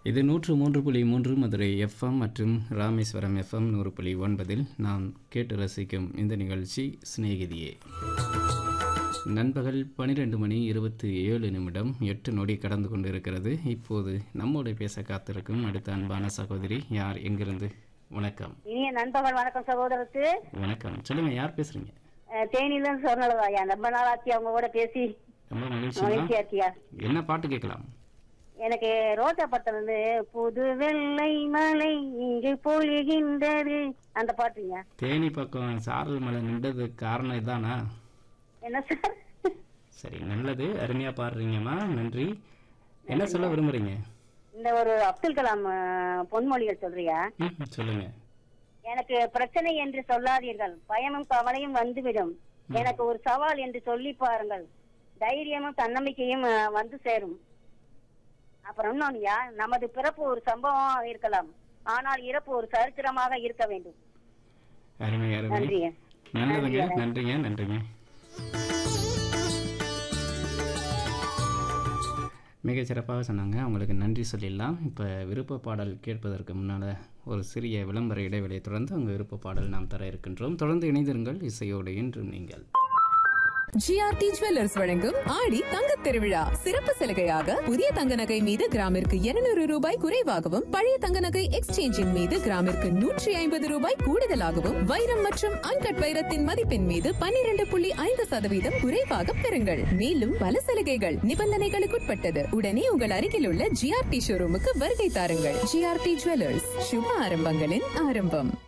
இது நூற்று மூன்று புள்ளி மூன்று மதுரை எஃப்எம் மற்றும் ராமேஸ்வரம் எஃப்எம் நூறு புள்ளி ஒன்பதில் நாம் கேட்டு ரசிக்கும் இந்த நிகழ்ச்சி சிநேகிதியே நண்பகல் பன்னிரெண்டு மணி இருபத்தி ஏழு நிமிடம் எட்டு நொடி கடந்து கொண்டிருக்கிறது இப்போது நம்மோடு பேச காத்திருக்கும் அடுத்த அன்பான சகோதரி யார் எங்கிருந்து வணக்கம் இனிய நண்பகல் வணக்கம் சகோதரத்து வணக்கம் சொல்லுங்க யார் பேசுறீங்க அஹ், தேனியில இருந்து சொன்னலதாயா ரொம்ப நாள் ஆச்சு அவங்க கூட பேசி ரொம்ப மகிழ்ச்சி மகிழ்ச்சியா இருக்கியா என்ன பாட்டு கேட்கலாம் எனக்கு ரோஜா படத்துல இருந்து புது வெள்ளை மலை இங்கு பொழிகின்றது அந்த பாட்டுங்க தேனி பக்கம் சாரல் மலை நின்றதுக்கு காரணம் இதானா என்ன சார் சரி நல்லது அருமையா பாடுறீங்கம்மா நன்றி என்ன சொல்ல விரும்புறீங்க இந்த ஒரு அப்துல் கலாம் அஹ், பொன்மொழிகள் சொல்றியா ம், சொல்லுங்க எனக்கு பிரச்சனை என்று சொல்லாதீர்கள் பயமும் கவலையும் வந்துவிடும் எனக்கு ஒரு சவால் என்று சொல்லி பாருங்கள் தைரியமும் தன்னம்பிக்கையும் அஹ், வந்து சேரும் அப்புறம் இன்னொன்னுயா நமது பிறப்பு ஒரு சம்பவமாக இருக்கலாம் ஆனால் இறப்பு ஒரு சரித்திரமாக இருக்க வேண்டும் அருமை அருமை நன்றிங்க நல்லதுங்க நன்றிங்க நன்றிங்க மிக சிறப்பாக சொன்னாங்க அவங்களுக்கு நன்றி சொல்லிடலாம் இப்போ விருப்ப பாடல் கேட்பதற்கு முன்னால் ஒரு சிறிய விளம்பர இடைவெளியை தொடர்ந்து அவங்க விருப்ப பாடல் நாம் தர இருக்கின்றோம் தொடர்ந்து இணைந்திருங்கள் இசையோடு என்றும் நீங்கள் ஜிஆர்டி ஜுவல்லர்ஸ் வழங்கும் ஆடி தங்கத் திருவிழா சிறப்பு சலுகையாக புதிய தங்க நகை மீது கிராமிற்கு 200 ரூபாய் குறைவாகவும் பழைய தங்க நகை எக்ஸ்சேஞ்சின் மீது கிராமிற்கு நூற்றி ஐம்பது ரூபாய் கூடுதலாகவும் வைரம் மற்றும் அன்கட் வைரத்தின் மதிப்பின் மீது 12.5% புள்ளி ஐந்து சதவீதம் குறைவாக பெறுங்கள் மேலும் பல சலுகைகள் நிபந்தனைகளுக்குட்பட்டது உடனே உங்கள் அருகில் உள்ள ஜிஆர்டி ஷோரூமுக்கு வருகை தாருங்கள் ஜிஆர்டி ஜுவல்லர்ஸ் சுப ஆரம்பங்களின் ஆரம்பம்